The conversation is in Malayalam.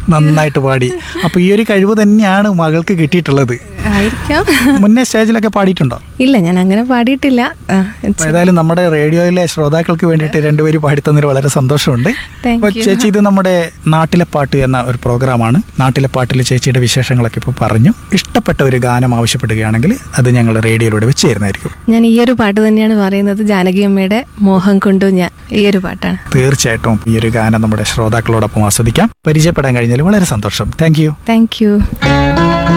നന്നായിട്ട് പാടി അപ്പൊ ഈ ഒരു കഴിവ് തന്നെയാണ് മകൾക്ക് കിട്ടിയിട്ടുള്ളത് ആയിരിക്കാം മുന്നേ സ്റ്റേജിലൊക്കെ പാടിയിട്ടുണ്ടോ ഇല്ല ഞാൻ അങ്ങനെ പാടിയിട്ടില്ല ആ, അപ്പൊ ഏതായാലും നമ്മുടെ റേഡിയോയിലെ ശ്രോതാക്കൾക്ക് വേണ്ടിയിട്ട് രണ്ടുപേരും പാടിത്തന്നതിൽ വളരെ സന്തോഷമുണ്ട് Thank അപ്പൊ you. ചേച്ചി ഇത് നമ്മുടെ നാട്ടിലെ പാട്ട് എന്ന ഒരു പ്രോഗ്രാമാണ് നാട്ടിലെ പാട്ടിൽ ചേച്ചിയുടെ വിശേഷങ്ങളൊക്കെ ഇപ്പോൾ പറഞ്ഞു ഇഷ്ടപ്പെട്ട ഒരു ഗാനം ആവശ്യപ്പെടുകയാണെങ്കിൽ അത് ഞങ്ങൾ റേഡിയോയിലൂടെ വെച്ച് തരുന്നതായിരിക്കും ഞാൻ ഈ ഒരു പാട്ട് തന്നെയാണ് പറയുന്നത് ജാനകി അമ്മയുടെ മോഹം കൊണ്ടു ഞാൻ ഈ ഒരു പാട്ടാണ് തീർച്ചയായിട്ടും ഈ ഒരു ഗാനം നമ്മുടെ ശ്രോതാക്കളോടൊപ്പം ആസ്വദിക്കാം പരിചയപ്പെടാൻ കഴിഞ്ഞാൽ വളരെ സന്തോഷം താങ്ക് യു താങ്ക് യു